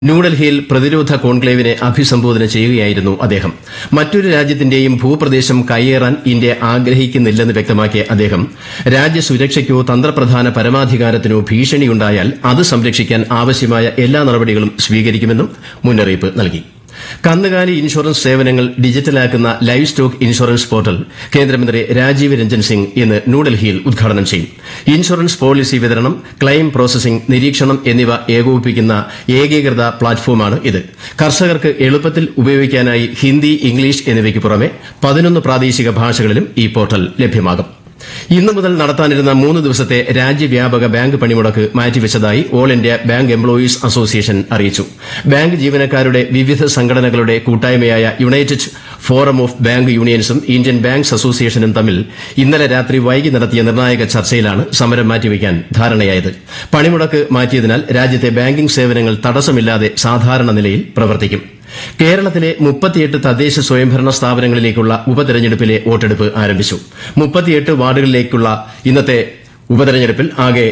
ന്യൂഡൽഹിയിൽ പ്രതിരോധ കോൺക്ലേവിനെ അഭിസംബോധന ചെയ്യുകയായിരുന്നു അദ്ദേഹം മറ്റൊരു രാജ്യത്തിന്റെയും ഭൂപ്രദേശം കയ്യേറാൻ ഇന്ത്യ ആഗ്രഹിക്കുന്നില്ലെന്ന് വ്യക്തമാക്കിയ അദ്ദേഹം രാജ്യസുരക്ഷയ്ക്കോ തന്ത്രപ്രധാന പരമാധികാരത്തിനോ ഭീഷണിയുണ്ടായാൽ അത് സംരക്ഷിക്കാൻ ആവശ്യമായ എല്ലാ നടപടികളും സ്വീകരിക്കുമെന്നും മുന്നറിയിപ്പ് നൽകി കന്നുകാലി ഇൻഷുറൻസ് സേവനങ്ങൾ ഡിജിറ്റലാക്കുന്ന ലൈവ് സ്റ്റോക്ക് ഇൻഷുറൻസ് പോർട്ടൽ കേന്ദ്രമന്ത്രി രാജീവ് രഞ്ജൻ സിംഗ് ഇന്ന് ന്യൂഡൽഹിയിൽ ഉദ്ഘാടനം ചെയ്യും ഇൻഷുറൻസ് പോളിസി വിതരണം ക്ലെയിം പ്രോസസിംഗ് നിരീക്ഷണം എന്നിവ ഏകോപിപ്പിക്കുന്ന ഏകീകൃത പ്ലാറ്റ്ഫോമാണ് ഇത് കർഷകർക്ക് എളുപ്പത്തിൽ ഉപയോഗിക്കാനായി ഹിന്ദി ഇംഗ്ലീഷ് എന്നിവയ്ക്ക് പുറമെ പതിനൊന്ന് പ്രാദേശിക ഭാഷകളിലും ഈ പോർട്ടൽ ലഭ്യമാകും ഇന്നു മുതൽ നടത്താനിരുന്ന മൂന്ന് ദിവസത്തെ രാജ്യവ്യാപക ബാങ്ക് പണിമുടക്ക് മാറ്റിവെച്ചതായി all India bank employees association അറിയിച്ചു ബാങ്ക് ജീവനക്കാരുടെ വിവിധ സംഘടനകളുടെ കൂട്ടായ്മയായ യുണൈറ്റഡ് ഫോറം ഓഫ് ബാങ്ക് യൂണിയൻസും ഇന്ത്യൻ ബാങ്ക്സ് അസോസിയേഷനും തമ്മിൽ ഇന്നലെ രാത്രി വൈകി നടത്തിയ നിർണായക ചർച്ചയിലാണ് സമരം മാറ്റിവെക്കാൻ ധാരണയായത് പണിമുടക്ക് മാറ്റിയതിനാൽ രാജ്യത്തെ ബാങ്കിംഗ് സേവനങ്ങൾ തടസ്സമില്ലാതെ സാധാരണ നിലയിൽ പ്രവർത്തിക്കും കേരളത്തിലെ മുപ്പത്തിയെട്ട് തദ്ദേശ സ്വയംഭരണ സ്ഥാപനങ്ങളിലേക്കുള്ള ഉപതെരഞ്ഞെടുപ്പിലെ വോട്ടെടുപ്പ് ആരംഭിച്ചു മുപ്പത്തിയെട്ട് വാർഡുകളിലേക്കുള്ള ഇന്നത്തെ ഉപതെരഞ്ഞെടുപ്പിൽ ആകെ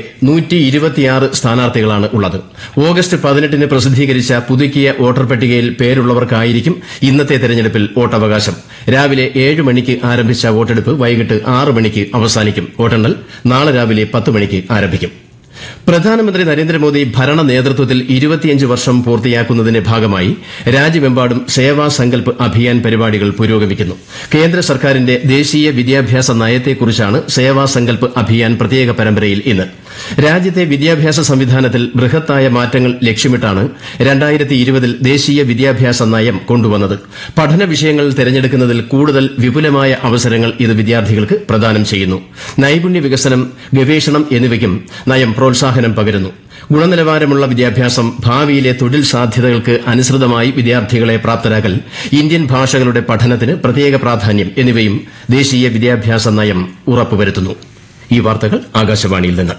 സ്ഥാനാർത്ഥികളാണ് ഉള്ളത് ഓഗസ്റ്റ് പതിനെട്ടിന് പ്രസിദ്ധീകരിച്ച പുതുക്കിയ വോട്ടർ പട്ടികയിൽ പേരുള്ളവർക്കായിരിക്കും ഇന്നത്തെ തെരഞ്ഞെടുപ്പിൽ വോട്ടവകാശം രാവിലെ ഏഴ് മണിക്ക് ആരംഭിച്ച വോട്ടെടുപ്പ് വൈകിട്ട് ആറ് മണിക്ക് അവസാനിക്കും വോട്ടെണ്ണൽ നാളെ രാവിലെ പത്ത് മണിക്ക് ആരംഭിക്കും പ്രധാനമന്ത്രി നരേന്ദ്രമോദി ഭരണ നേതൃത്വത്തിൽ ഇരുപത്തിയഞ്ച് വർഷം പൂർത്തിയാക്കുന്നതിന്റെ ഭാഗമായി രാജ്യമെമ്പാടും സേവാ സങ്കൽപ് അഭിയാൻ പരിപാടികൾ പുരോഗമിക്കുന്നു കേന്ദ്ര സർക്കാരിന്റെ ദേശീയ വിദ്യാഭ്യാസ നയത്തെക്കുറിച്ചാണ് സേവാ സങ്കൽപ് അഭിയാൻ പ്രത്യേക പരമ്പരയിൽ ഇന്ന് രാജ്യത്തെ വിദ്യാഭ്യാസ സംവിധാനത്തിൽ ബൃഹത്തായ മാറ്റങ്ങൾ ലക്ഷ്യമിട്ടാണ് രണ്ടായിരത്തി ഇരുപതിൽ ദേശീയ വിദ്യാഭ്യാസ നയം കൊണ്ടുവന്നത് പഠന വിഷയങ്ങൾ തിരഞ്ഞെടുക്കുന്നതിൽ കൂടുതൽ വിപുലമായ അവസരങ്ങൾ ഇത് വിദ്യാർത്ഥികൾക്ക് പ്രദാനം ചെയ്യുന്നു നൈപുണ്യ വികസനം ഗവേഷണം എന്നിവയ്ക്കും നയം പ്രോത്സാഹനം പകരുന്നു ഗുണനിലവാരമുള്ള വിദ്യാഭ്യാസം ഭാവിയിലെ തൊഴിൽ സാധ്യതകൾക്ക് അനുസൃതമായി വിദ്യാർത്ഥികളെ പ്രാപ്തരാക്കൽ ഇന്ത്യൻ ഭാഷകളുടെ പഠനത്തിന് പ്രത്യേക പ്രാധാന്യം എന്നിവയും ദേശീയ വിദ്യാഭ്യാസ നയം ഉറപ്പുവരുത്തുന്നു ഈ വാർത്തകൾ ആകാശവാണിയിൽ നിന്ന്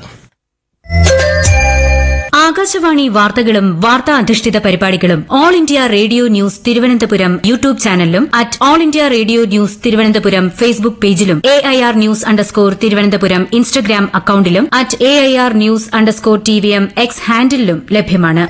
ആകാശവാണി വാർത്തകളും വാർത്താ അധിഷ്ഠിത പരിപാടികളും all India radio news Thiruvananthapuram YouTube ചാനലിലും at all India radio news Thiruvananthapuram Facebook പേജിലും A I R news underscore Thiruvananthapuram Instagram അക്കൌണ്ടിലും at A I R news underscore T V M X ഹാൻഡിലും ലഭ്യമാണ്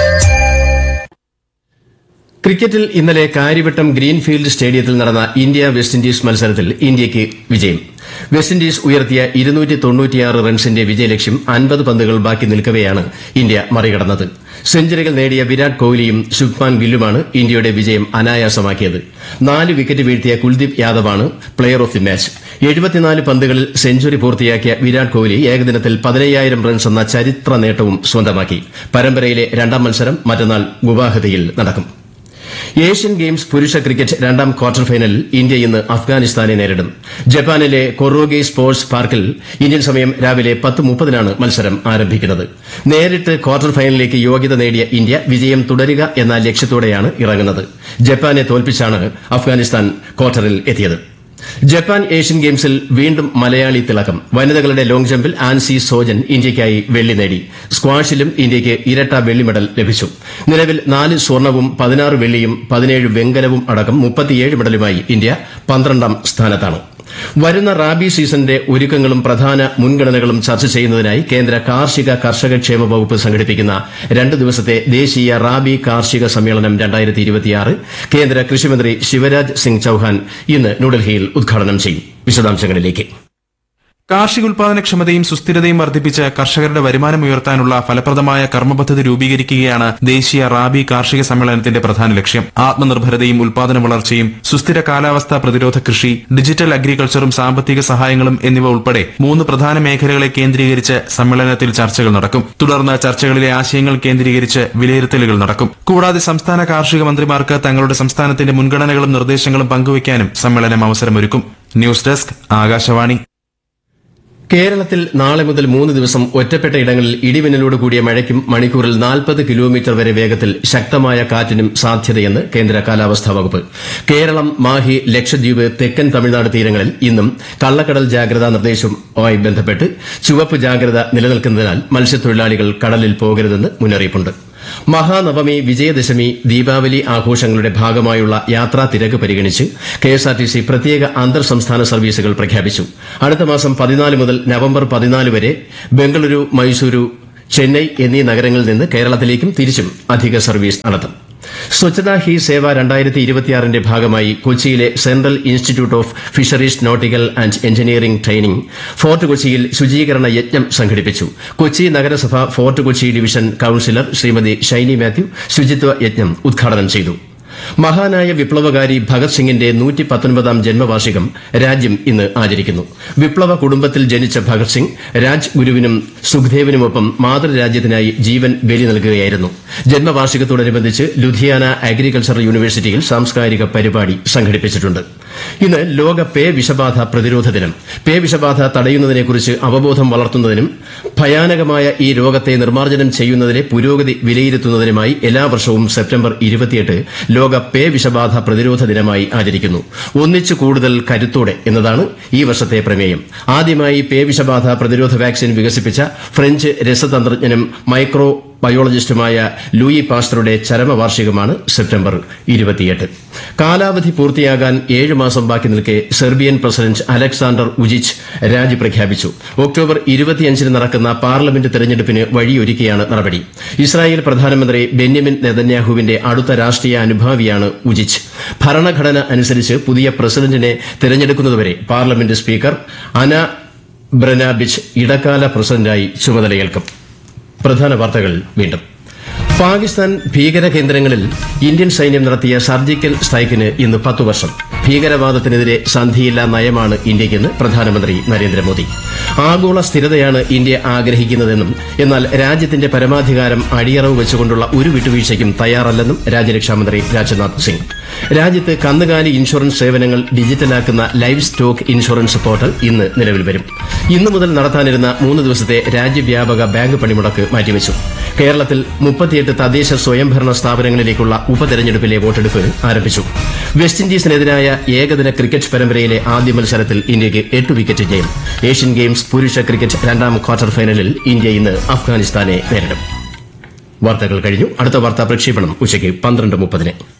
ക്രിക്കറ്റിൽ ഇന്നലെ കാര്യവട്ടം ഗ്രീൻഫീൽഡ് സ്റ്റേഡിയത്തിൽ നടന്ന ഇന്ത്യ വെസ്റ്റ് ഇൻഡീസ് മത്സരത്തിൽ ഇന്ത്യയ്ക്ക് വിജയം വെസ്റ്റ് ഇൻഡീസ് ഉയർത്തിയ ഇരുന്നൂറ്റി തൊണ്ണൂറ്റിയാറ് റൺസിന്റെ വിജയലക്ഷ്യം അൻപത് പന്തുകൾ ബാക്കി നിൽക്കവെയാണ് ഇന്ത്യ മറികടന്നത് സെഞ്ചുറികൾ നേടിയ വിരാട് കോഹ്ലിയും ശുഭ്മാൻ ഗില്ലുമാണ് ഇന്ത്യയുടെ വിജയം അനായാസമാക്കിയത് നാല് വിക്കറ്റ് വീഴ്ത്തിയ കുൽദീപ് യാദവാണ് പ്ലെയർ ഓഫ് ദി മാച്ച് എഴുപത്തിനാല് പന്തുകളിൽ സെഞ്ചുറി പൂർത്തിയാക്കിയ വിരാട് കോഹ്ലി ഏകദിനത്തിൽ പതിനയ്യായിരം റൺസ് എന്ന ചരിത്ര നേട്ടവും സ്വന്തമാക്കി പരമ്പരയിലെ രണ്ടാം മത്സരം മറ്റന്നാൾ ഗുവാഹത്തിയിൽ നടക്കും ഏഷ്യൻ ഗെയിംസ് പുരുഷ ക്രിക്കറ്റ് രണ്ടാം ക്വാർട്ടർ ഫൈനലിൽ ഇന്ത്യ ഇന്ന് അഫ്ഗാനിസ്ഥാനെ നേരിടും ജപ്പാനിലെ കൊറോഗെ സ്പോർട്സ് പാർക്കിൽ ഇന്ത്യൻ സമയം രാവിലെ പത്ത് മുപ്പതിനാണ് മത്സരം ആരംഭിക്കുന്നത് നേരിട്ട് ക്വാർട്ടർ ഫൈനലിലേക്ക് യോഗ്യത നേടിയ ഇന്ത്യ വിജയം തുടരുക എന്ന ലക്ഷ്യത്തോടെയാണ് ഇറങ്ങുന്നത് ജപ്പാനെ തോൽപ്പിച്ചാണ് അഫ്ഗാനിസ്ഥാൻ ക്വാർട്ടറിൽ എത്തിയത് ജപ്പാൻ ഏഷ്യൻ ഗെയിംസിൽ വീണ്ടും മലയാളി തിളക്കം വനിതകളുടെ ലോങ് ജമ്പിൽ ആൻസി സോജൻ ഇന്ത്യയ്ക്കായി വെള്ളി നേടി സ്ക്വാഷിലും ഇന്ത്യയ്ക്ക് ഇരട്ട വെള്ളി മെഡൽ ലഭിച്ചു നിലവിൽ നാല് സ്വർണവും പതിനാറ് വെള്ളിയും പതിനേഴ് വെങ്കലവും അടക്കം മുപ്പത്തിയേഴ് മെഡലുമായി ഇന്ത്യ പന്ത്രണ്ടാം സ്ഥാനത്താണ് വരുന്ന റാബി സീസണിന്റെ ഒരുക്കങ്ങളും പ്രധാന മുൻഗണനകളും ചർച്ച ചെയ്യുന്നതിനായി കേന്ദ്ര കാർഷിക കർഷക ക്ഷേമ വകുപ്പ് സംഘടിപ്പിക്കുന്ന രണ്ട് ദിവസത്തെ ദേശീയ റാബി കാർഷിക സമ്മേളനം കേന്ദ്ര കൃഷിമന്ത്രി ശിവരാജ് സിംഗ് ചൌഹാൻ ഇന്ന് ന്യൂഡൽഹിയിൽ ഉദ്ഘാടനം ചെയ്യും വിശദാംശങ്ങളിലേക്ക് കാർഷികോൽപാദനക്ഷമതയും സുസ്ഥിരതയും വർദ്ധിപ്പിച്ച് കർഷകരുടെ വരുമാനം ഉയർത്താനുള്ള ഫലപ്രദമായ കർമ്മപദ്ധതി രൂപീകരിക്കുകയാണ് ദേശീയ റാബി കാർഷിക സമ്മേളനത്തിന്റെ പ്രധാന ലക്ഷ്യം ആത്മനിർഭരതയും ഉൽപാദന വളർച്ചയും സുസ്ഥിര കാലാവസ്ഥാ പ്രതിരോധ കൃഷി ഡിജിറ്റൽ അഗ്രികൾച്ചറും സാമ്പത്തിക സഹായങ്ങളും എന്നിവ ഉൾപ്പെടെ മൂന്ന് പ്രധാന മേഖലകളെ കേന്ദ്രീകരിച്ച് സമ്മേളനത്തിൽ ചർച്ചകൾ നടക്കും തുടർന്ന് ചർച്ചകളിലെ ആശയങ്ങൾ കേന്ദ്രീകരിച്ച് വിലയിരുത്തലുകൾ നടക്കും കൂടാതെ സംസ്ഥാന കാർഷിക മന്ത്രിമാർക്ക് തങ്ങളുടെ സംസ്ഥാനത്തിന്റെ മുൻഗണനകളും നിർദ്ദേശങ്ങളും പങ്കുവയ്ക്കാനും സമ്മേളനം അവസരമൊരുക്കും ന്യൂസ് ഡെസ്ക് ആകാശവാണി കേരളത്തിൽ നാളെ മുതൽ മൂന്ന് ദിവസം ഒറ്റപ്പെട്ട ഇടങ്ങളിൽ ഇടിമിന്നലോട് കൂടിയ മഴയ്ക്കും മണിക്കൂറിൽ നാൽപ്പത് കിലോമീറ്റർ വരെ വേഗത്തിൽ ശക്തമായ കാറ്റിനും സാധ്യതയെന്ന് കേന്ദ്ര കാലാവസ്ഥാ വകുപ്പ് കേരളം മാഹി ലക്ഷദ്വീപ് തെക്കൻ തമിഴ്നാട് തീരങ്ങളിൽ ഇന്നും കള്ളക്കടൽ ജാഗ്രതാ നിർദ്ദേശവുമായി ബന്ധപ്പെട്ട് ചുവപ്പ് ജാഗ്രത നിലനിൽക്കുന്നതിനാൽ മത്സ്യത്തൊഴിലാളികൾ കടലിൽ പോകരുതെന്ന് മുന്നറിയിപ്പുണ്ട് മഹാനവമി വിജയദശമി ദീപാവലി ആഘോഷങ്ങളുടെ ഭാഗമായുള്ള യാത്രാ തിരക്ക് പരിഗണിച്ച് കെഎസ്ആർടിസി പ്രത്യേക അന്തർ സംസ്ഥാന സർവീസുകൾ പ്രഖ്യാപിച്ചു അടുത്ത മാസം പതിനാല് മുതൽ നവംബർ പതിനാല് വരെ ബംഗളൂരു മൈസൂരു ചെന്നൈ എന്നീ നഗരങ്ങളിൽ നിന്ന് കേരളത്തിലേക്കും തിരിച്ചും അധിക സർവീസ് നടത്തും സ്വച്ഛതാ ഹി സേവ രണ്ടായിരത്തി ഇരുപത്തിയാറിന്റെ ഭാഗമായി കൊച്ചിയിലെ central institute of fisheries nautical and engineering training fort കൊച്ചിയിൽ ശുചീകരണ യജ്ഞം സംഘടിപ്പിച്ചു കൊച്ചി നഗരസഭ fort Kochi division councillor Shrimati Shiny Mathew ശുചിത്വ യജ്ഞം ഉദ്ഘാടനം ചെയ്തു മഹാനായ വിപ്ലവകാരി ഭഗത് സിംഗിന്റെ നൂറ്റി പത്തൊൻപതാം ജന്മവാർഷികം രാജ്യം ഇന്ന് ആചരിക്കുന്നു വിപ്ലവ കുടുംബത്തിൽ ജനിച്ച ഭഗത് സിംഗ് രാജ്ഗുരുവിനും സുഖ്ദേവിനുമൊപ്പം മാതൃരാജ്യത്തിനായി ജീവൻ ബലി നൽകുകയായിരുന്നു ജന്മവാർഷികത്തോടനുബന്ധിച്ച് ലുധിയാന അഗ്രികൾച്ചർ യൂണിവേഴ്സിറ്റിയിൽ സാംസ്കാരിക പരിപാടി സംഘടിപ്പിച്ചിട്ടുണ്ട് ഇന്ന് ലോക പേ വിഷബാധ പ്രതിരോധ ദിനം പേ വിഷബാധ തടയുന്നതിനെക്കുറിച്ച് അവബോധം വളർത്തുന്നതിനും ഭയാനകമായ ഈ രോഗത്തെ നിർമ്മാർജ്ജനം ചെയ്യുന്നതിലെ പുരോഗതി വിലയിരുത്തുന്നതിനുമായി എല്ലാ വർഷവും സെപ്റ്റംബർ ഇരുപത്തിയെട്ട് ലോക പേ വിഷബാധ പ്രതിരോധ ദിനമായി ആചരിക്കുന്നു ഒന്നിച്ചു കൂടുതൽ കരുത്തോടെ എന്നതാണ് ഈ വർഷത്തെ പ്രമേയം ആദ്യമായി പേ വിഷബാധ പ്രതിരോധ വാക്സിൻ വികസിപ്പിച്ച ഫ്രഞ്ച് രസതന്ത്രജ്ഞനും മൈക്രോ ബയോളജിസ്റ്റുമായ ലൂയി പാസ്റ്ററുടെ ചരമവാർഷികമാണ് സെപ്റ്റംബർ ഇരുപത്തിയെട്ട് കാലാവധി പൂർത്തിയാകാൻ ഏഴ് മാസം ബാക്കി നിൽക്കെ സെർബിയൻ പ്രസിഡന്റ് അലക്സാണ്ടർ ഉജിച്ച് രാജി പ്രഖ്യാപിച്ചു ഒക്ടോബർ ഇരുപത്തിയഞ്ചിന് നടക്കുന്ന പാർലമെന്റ് തെരഞ്ഞെടുപ്പിന് വഴിയൊരുക്കിയാണ് നടപടി ഇസ്രായേൽ പ്രധാനമന്ത്രി ബെന്യമിൻ നെതന്യാഹുവിന്റെ അടുത്ത രാഷ്ട്രീയ അനുഭാവിയാണ് ഉജിച്ച് ഭരണഘടന അനുസരിച്ച് പുതിയ പ്രസിഡന്റിനെ തെരഞ്ഞെടുക്കുന്നതുവരെ പാർലമെന്റ് സ്പീക്കർ അന ബ്രനാബിച്ച് ഇടക്കാല പ്രസിഡന്റായി ചുമതലയേൽക്കും പ്രധാന വാർത്തകൾ വീണ്ടും പാകിസ്ഥാൻ ഭീകര കേന്ദ്രങ്ങളിൽ ഇന്ത്യൻ സൈന്യം നടത്തിയ സർജിക്കൽ സ്ട്രൈക്കിന് ഇന്ന് പത്തു വർഷം ഭീകരവാദത്തിനെതിരെ സന്ധിയില്ലാ നയമാണ് ഇന്ത്യയ്ക്കെന്ന് പ്രധാനമന്ത്രി നരേന്ദ്രമോദി ആഗോള സ്ഥിരതയാണ് ഇന്ത്യ ആഗ്രഹിക്കുന്നതെന്നും എന്നാൽ രാജ്യത്തിന്റെ പരമാധികാരം അടിയറവ് വെച്ചുകൊണ്ടുള്ള ഒരു വിട്ടുവീഴ്ചയ്ക്കും തയ്യാറല്ലെന്നും രാജ്യരക്ഷാമന്ത്രി രാജ്നാഥ് സിംഗ് രാജ്യത്ത് കന്നുകാലി ഇൻഷുറൻസ് സേവനങ്ങൾ ഡിജിറ്റലാക്കുന്ന ലൈവ് സ്റ്റോക്ക് ഇൻഷുറൻസ് പോർട്ടൽ ഇന്ന് നിലവിൽ വരും ഇന്നു മുതൽ നടത്താനിരുന്ന മൂന്ന് ദിവസത്തെ രാജ്യവ്യാപക ബാങ്ക് പണിമുടക്ക് മാറ്റിവെച്ചു കേരളത്തിൽ മുപ്പത്തിയെട്ട് തദ്ദേശ സ്വയംഭരണ സ്ഥാപനങ്ങളിലേക്കുള്ള ഉപതെരഞ്ഞെടുപ്പിലെ വോട്ടെടുപ്പ് ആരംഭിച്ചു വെസ്റ്റ് ഇൻഡീസിനെതിരായ ഏകദിന ക്രിക്കറ്റ് പരമ്പരയിലെ ആദ്യ മത്സരത്തിൽ ഇന്ത്യയ്ക്ക് എട്ട് വിക്കറ്റ് ജയം ഏഷ്യൻ ഗെയിംസ് പുരുഷ ക്രിക്കറ്റ് രണ്ടാം ക്വാർട്ടർ ഫൈനലിൽ ഇന്ത്യ ഇന്ന് അഫ്ഗാനിസ്ഥാനെ നേരിടും വാർത്തകൾ കഴിഞ്ഞു അടുത്ത വാർത്താ പ്രക്ഷേപണം ഉച്ചയ്ക്ക് പന്ത്രണ്ട് മുപ്പതിന്